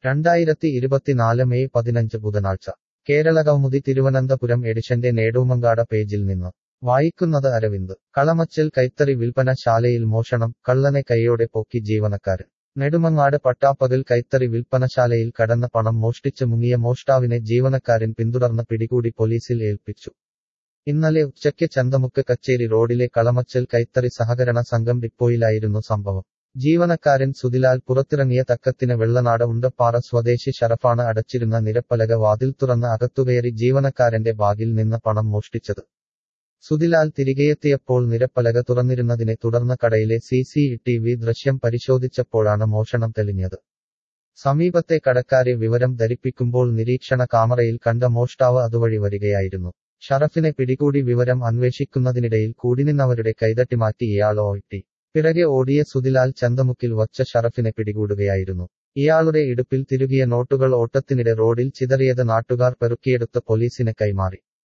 രണ്ടായിരത്തി ഇരുപത്തിനാല് മെയ് പതിനഞ്ച് ബുധനാഴ്ച കേരള കൗമുദി തിരുവനന്തപുരം എഡിഷന്റെ നേടൂമങ്കാട പേജിൽ നിന്ന് വായിക്കുന്നത് അരവിന്ദ് കളമച്ചൽ കൈത്തറി വിൽപ്പന ശാലയിൽ മോഷണം കള്ളനെ കൈയോടെ പൊക്കി ജീവനക്കാരൻ നെടുമങ്ങാട് പട്ടാപ്പകൽ കൈത്തറി വിൽപ്പനശാലയിൽ കടന്ന പണം മോഷ്ടിച്ച് മുങ്ങിയ മോഷ്ടാവിനെ ജീവനക്കാരൻ പിന്തുടർന്ന് പിടികൂടി പോലീസിൽ ഏൽപ്പിച്ചു ഇന്നലെ ഉച്ചയ്ക്ക് ചന്തമുക്ക് കച്ചേരി റോഡിലെ കളമച്ചൽ കൈത്തറി സഹകരണ സംഘം ഡിപ്പോയിലായിരുന്നു സംഭവം ജീവനക്കാരൻ സുതിലാൽ പുറത്തിറങ്ങിയ തക്കത്തിന് വെള്ളനാട് ഉണ്ടപ്പാറ സ്വദേശി ഷറഫാണ് അടച്ചിരുന്ന നിരപ്പലക വാതിൽ തുറന്ന് അകത്തുകയറി ജീവനക്കാരന്റെ ബാഗിൽ നിന്ന് പണം മോഷ്ടിച്ചത് സുതിലാൽ തിരികെയെത്തിയപ്പോൾ നിരപ്പലക തുറന്നിരുന്നതിനെ തുടർന്ന് കടയിലെ സി സി ടി വി ദൃശ്യം പരിശോധിച്ചപ്പോഴാണ് മോഷണം തെളിഞ്ഞത് സമീപത്തെ കടക്കാരെ വിവരം ധരിപ്പിക്കുമ്പോൾ നിരീക്ഷണ കാമറയിൽ കണ്ട മോഷ്ടാവ് അതുവഴി വരികയായിരുന്നു ഷറഫിനെ പിടികൂടി വിവരം അന്വേഷിക്കുന്നതിനിടയിൽ കൂടിനിന്നവരുടെ കൈതട്ടിമാറ്റി ഇയാൾ ഓയിട്ടി പിറകെ ഓടിയ സുതിലാൽ ചന്തമുക്കിൽ വച്ച ഷറഫിനെ പിടികൂടുകയായിരുന്നു ഇയാളുടെ ഇടുപ്പിൽ തിരുകിയ നോട്ടുകൾ ഓട്ടത്തിനിടെ റോഡിൽ ചിതറിയത് നാട്ടുകാർ പെറുക്കിയെടുത്ത് പോലീസിനെ കൈമാറി